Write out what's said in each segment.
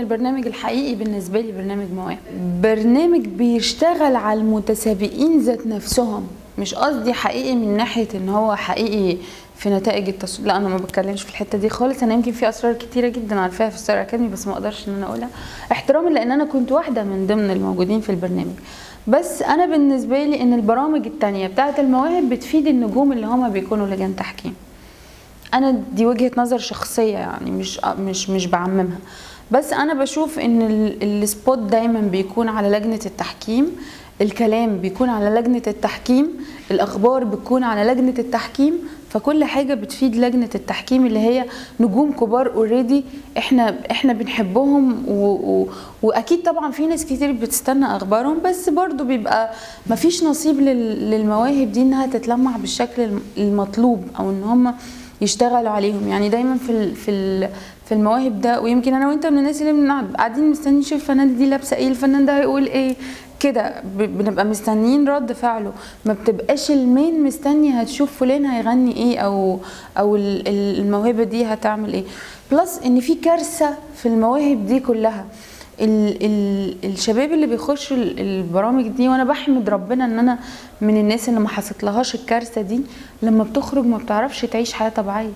البرنامج الحقيقي بالنسبه لي برنامج مواهب برنامج بيشتغل على المتسابقين ذات نفسهم مش قصدي حقيقي من ناحيه ان هو حقيقي في نتائج التصوير لا انا ما بتكلمش في الحته دي خالص انا يمكن في اسرار كتيره جدا عارفاها في ستار اكاديمي بس ما اقدرش ان انا اقولها احتراما لان انا كنت واحده من ضمن الموجودين في البرنامج بس انا بالنسبه لي ان البرامج التانية بتاعه المواهب بتفيد النجوم اللي هما بيكونوا لجان تحكيم انا دي وجهه نظر شخصيه يعني مش مش مش بعممها بس انا بشوف ان ال- السبوت دايما بيكون على لجنه التحكيم الكلام بيكون على لجنه التحكيم الاخبار بتكون على لجنه التحكيم فكل حاجه بتفيد لجنه التحكيم اللي هي نجوم كبار اوريدي احنا احنا بنحبهم و و واكيد طبعا في ناس كتير بتستنى اخبارهم بس برضو بيبقى مفيش نصيب لل- للمواهب دي انها تتلمع بالشكل الم- المطلوب او ان هم يشتغلوا عليهم يعني دايما في ال في ال في المواهب ده ويمكن انا وانت من الناس اللي بنقعد قاعدين مستنيين نشوف الفنان دي لابسه ايه الفنان ده هيقول ايه كده ب- بنبقى مستنيين رد فعله ما بتبقاش المين مستني هتشوف فلان هيغني ايه او او ال- ال- الموهبه دي هتعمل ايه بلس ان في كارثه في المواهب دي كلها ال ال الشباب اللي بيخشوا ال- البرامج دي وانا بحمد ربنا ان انا من الناس اللي ما حصلتلهاش الكارثه دي لما بتخرج ما بتعرفش تعيش حياه طبيعيه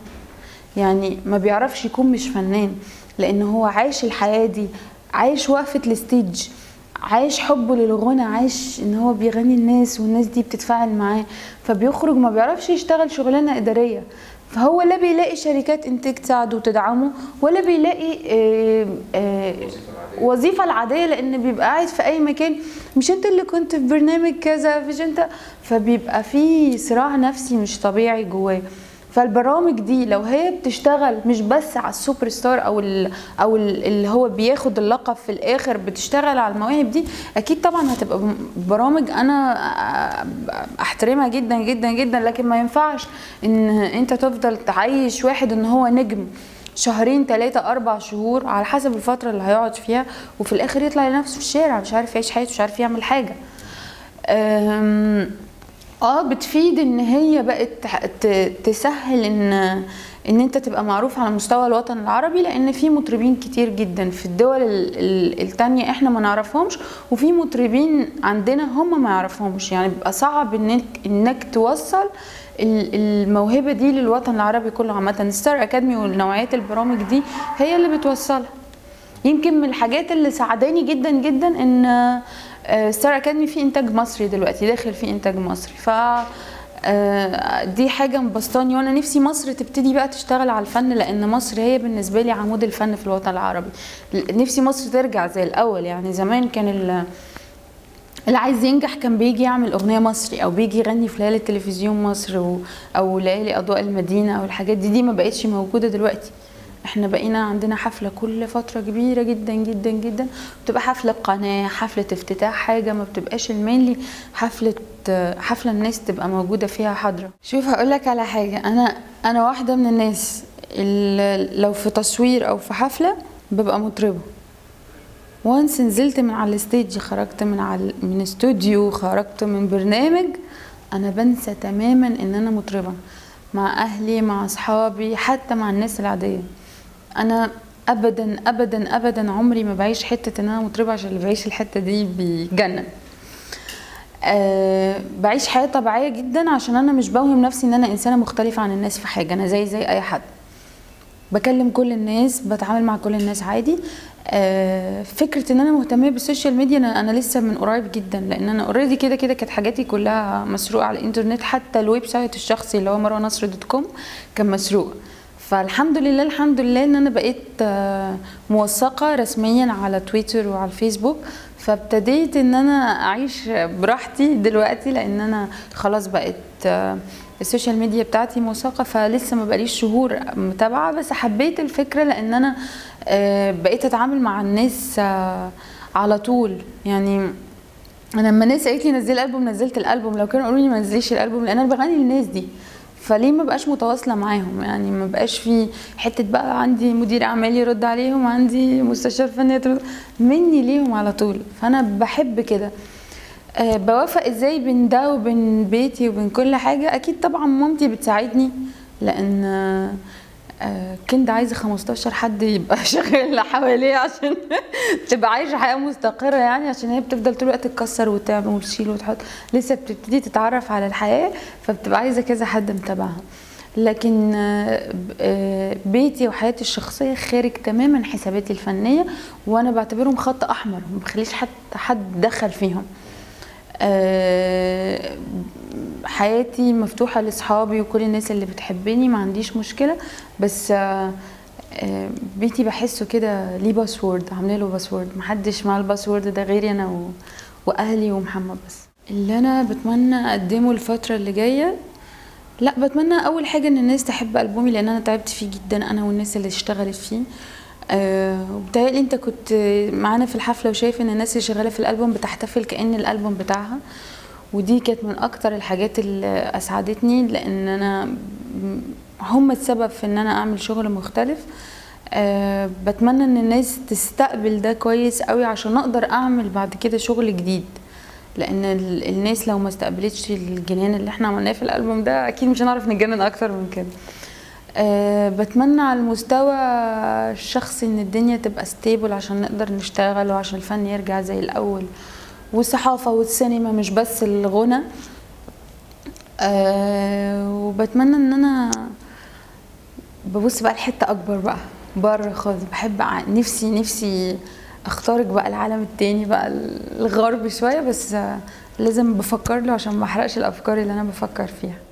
يعني ما بيعرفش يكون مش فنان لان هو عايش الحياه دي عايش وقفه الستيج عايش حبه للغنى عايش ان هو بيغني الناس والناس دي بتتفاعل معاه فبيخرج ما بيعرفش يشتغل شغلانه اداريه فهو لا بيلاقي شركات انتاج تساعده وتدعمه ولا بيلاقي آه، آه، وظيفه العاديه لان بيبقى قاعد في اي مكان مش انت اللي كنت في برنامج كذا مش انت فبيبقى في صراع نفسي مش طبيعي جواه فالبرامج دي لو هي بتشتغل مش بس على السوبر ستار او ال او ال اللي هو بياخد اللقب في الاخر بتشتغل على المواهب دي اكيد طبعا هتبقى برامج انا احترمها جدا جدا جدا لكن ما ينفعش ان انت تفضل تعيش واحد ان هو نجم شهرين ثلاثة أربع شهور على حسب الفترة اللي هيقعد فيها وفي الآخر يطلع لنفسه في الشارع مش عارف يعيش حياته مش عارف يعمل حاجة أم، اه بتفيد ان هي بقت تح- ت- تسهل ان ان انت تبقى معروف على مستوى الوطن العربي لان في مطربين كتير جدا في الدول ال- ال- التانية احنا ما نعرفهمش وفي مطربين عندنا هم ما يعرفهمش يعني بيبقى صعب انك انك توصل ال- الموهبة دي للوطن العربي كله عامة ستار اكاديمي والنوعيات البرامج دي هي اللي بتوصلها يمكن من الحاجات اللي ساعداني جدا جدا ان آه، ستار اكاديمي فيه انتاج مصري دلوقتي داخل فيه انتاج مصري ف آه، دي حاجه مبسطاني وانا نفسي مصر تبتدي بقى تشتغل على الفن لان مصر هي بالنسبه لي عمود الفن في الوطن العربي نفسي مصر ترجع زي الاول يعني زمان كان ال- اللي عايز ينجح كان بيجي يعمل اغنيه مصري او بيجي يغني في ليالي تلفزيون مصر و... او ليالي اضواء المدينه او الحاجات دي دي ما بقتش موجوده دلوقتي احنا بقينا عندنا حفله كل فتره كبيره جدا جدا جدا بتبقى حفله قناه حفله افتتاح حاجه ما بتبقاش المينلي حفله حفله الناس تبقى موجوده فيها حاضره شوف هقول لك على حاجه انا انا واحده من الناس اللي لو في تصوير او في حفله ببقى مطربه وانس نزلت من على الستيج خرجت من على من استوديو خرجت من برنامج انا بنسى تماما ان انا مطربه مع اهلي مع اصحابي حتى مع الناس العاديه انا ابدا ابدا ابدا عمري ما بعيش حته ان انا مطربه عشان اللي بعيش الحته دي بيجنن أه بعيش حياه طبيعيه جدا عشان انا مش بوهم نفسي ان انا انسانه مختلفه عن الناس في حاجه انا زي زي اي حد بكلم كل الناس بتعامل مع كل الناس عادي آه، فكره ان انا مهتمه بالسوشيال ميديا انا انا لسه من قريب جدا لان انا اوريدي كده كده كانت حاجاتي كلها مسروقه على الانترنت حتى الويب سايت الشخصي اللي هو مروه نصر دوت كوم كان مسروق فالحمد لله الحمد لله ان انا بقيت آه، موثقه رسميا على تويتر وعلى الفيسبوك فابتديت ان انا اعيش براحتي دلوقتي لان انا خلاص بقيت آه، السوشيال ميديا بتاعتي موثقه فلسه ما بقاليش شهور متابعه بس حبيت الفكره لان انا آه، بقيت اتعامل مع الناس آه، على طول يعني انا لما الناس قالت لي نزلي الالبوم نزلت الالبوم لو كانوا قالوا لي ما تنزليش الالبوم لان انا بغني للناس دي فليه ما بقاش متواصله معاهم يعني ما بقاش في حته بقى عندي مدير اعمال يرد عليهم عندي مستشار فني ترد مني ليهم على طول فانا بحب كده أه بوافق ازاي بين ده وبين بيتي وبين كل حاجه اكيد طبعا مامتي بتساعدني لان آه، كندا عايزه 15 حد يبقى شغال حواليه عشان تبقى عايشه حياه مستقره يعني عشان هي بتفضل طول الوقت تكسر وتعمل وتشيل وتحط لسه بتبتدي تتعرف على الحياه فبتبقى عايزه كذا حد متابعها لكن آه، ب- آه، بيتي وحياتي الشخصيه خارج تماما حساباتي الفنيه وانا بعتبرهم خط احمر ما بخليش حد حد دخل فيهم آه، حياتي مفتوحة لأصحابي وكل الناس اللي بتحبني ما عنديش مشكلة بس آه، آه، بيتي بحسه كده ليه باسورد عامله له باسورد محدش مع الباسورد ده غيري أنا و... وأهلي ومحمد بس اللي أنا بتمنى أقدمه الفترة اللي جاية لا بتمنى اول حاجه ان الناس تحب البومي لان انا تعبت فيه جدا انا والناس اللي اشتغلت فيه أه وبتهيألي انت كنت معانا في الحفله وشايف ان الناس اللي شغاله في الالبوم بتحتفل كأن الالبوم بتاعها ودي كانت من اكتر الحاجات اللي اسعدتني لان انا م- هم السبب في ان انا اعمل شغل مختلف أه بتمنى ان الناس تستقبل ده كويس قوي عشان اقدر اعمل بعد كده شغل جديد لان ال- الناس لو ما استقبلتش الجنان اللي احنا عملناه في الالبوم ده اكيد مش هنعرف نتجنن اكتر من كده أه بتمنى على المستوى الشخصي ان الدنيا تبقى ستيبل عشان نقدر نشتغل وعشان الفن يرجع زي الاول والصحافة والسينما مش بس الغنى أه وبتمنى ان انا ببص بقى لحتة اكبر بقى بره خالص بحب ع- نفسي نفسي اخترق بقى العالم التاني بقى الغرب شوية بس آه، لازم بفكر له عشان ما احرقش الافكار اللي انا بفكر فيها